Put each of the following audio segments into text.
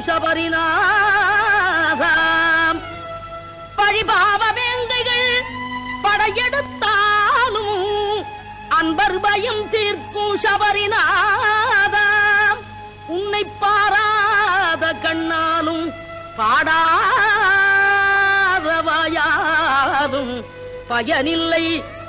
சபரிநாதாம் பழிபாவ வேங்கைகள் படையெடுத்தாலும் அன்பர் பயம் தீர்க்கும் சபரிநாதாம் உன்னை பாராத கண்ணாலும் பாடாத வாயாலும் பயனில்லை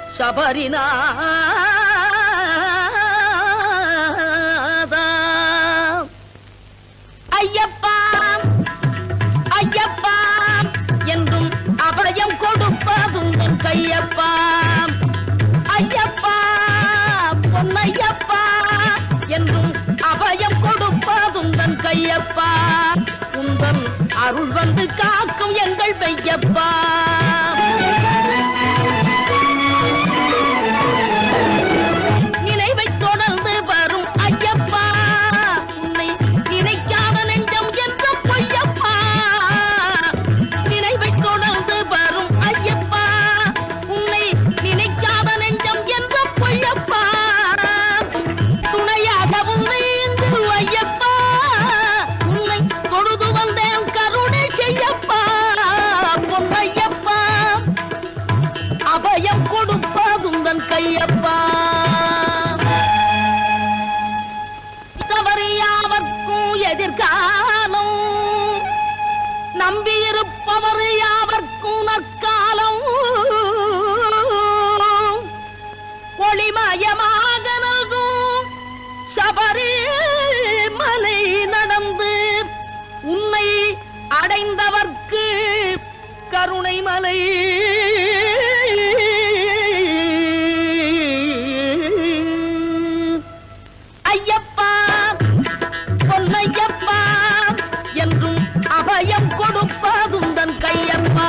சபரிநாதாம் ஐயப்பா ஐயப்பா என்றும் அபயம் கொடுப்பதும் என் கையப்பா ஐயப்பா பொன்னையப்பா என்றும் அபயம் கொடுப்பதும் தன் கையப்பா உந்தன் அருள் வந்து காக்கும் எங்கள் மெய்யப்பா நினைவை தொடர்ந்து வரும் ஐயப்பா உன்னை நினைக்காத நெஞ்சம் என்ற பொய்யப்பா நினைவை தொடர்ந்து வரும் ஐயப்பா உன்னை நினைக்காத நெஞ்சம் என்ற பொய்யப்பா துணையாக உன்னை இங்கு ஐயப்பா உன்னை தொழுது வந்தேன் கருணை செய்யப்பா பொன்னையப்பா அபயம் கொடுப்பதும் தன் கையப்பா தவறியாவர்க்கும் எதிர்காலம் நம்பியிருப்பவர் யாவர்க்கும் நற்காலம் ஒளிமயமாக நல்கும் சபரிமலை நடந்து உன்னை அடைந்தவர்க்கு கருணை மலை ஐயப்பா பொன்னையப்பா என்றும் அபயம் கொடுப்பதும் தன் கையப்பா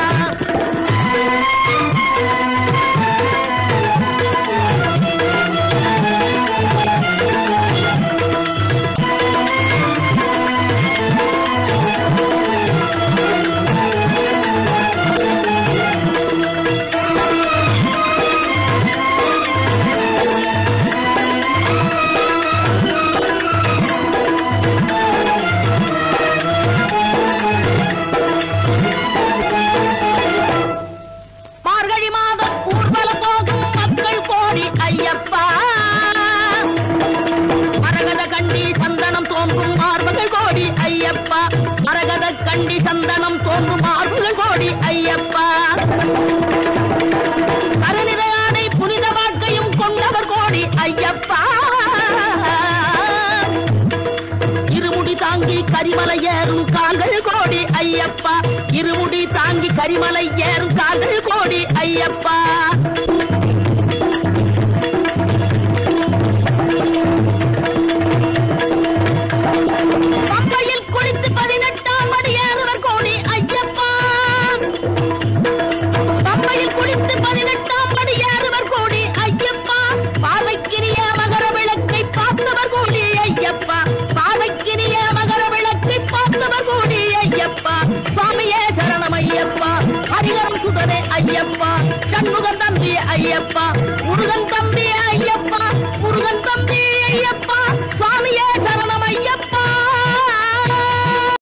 மார்கழி மாதம் ஊர்வலம் போகும் மக்கள் கோடி ஐயப்பா மரகத கண்டி சந்தனம் தோன்றும் மார்புகள் கோடி ஐயப்பா மரகத கண்டி சந்தனம் தோன்றும் மார்புகள் கோடி ஐயப்பா கருநிற ஆடை புனித வாழ்க்கையும் கொண்டவர் கோடி ஐயப்பா இருமுடி தாங்கி கரிமலை ஏறும் கால்கள் கோடி ஐயப்பா இருமுடி தாங்கி கரிமலை ஏறும் கால்கள் கோடி ஐயப்பா பம்பையில் குளித்து பதினெட்டாம் அடி ஏறுவர் கோடி ஐயப்பா பம்பையில் குளித்து பதினெட்டாம் படி ஏறுவர் கோடி ஐயப்பா பார்வைக்கினிய மகர விளக்கை பார்த்தவர் கோடி ஐயப்பா பார்வைக்கினிய மகர விளக்கை பார்த்தவர் கோடி ஐயப்பா சுவாமியே சரணம் ஐயப்பா ஹரிகரம் சுதரே ஐயப்பா சண்முகன் தம்பி ஐயப்பா முருகன் தம்பி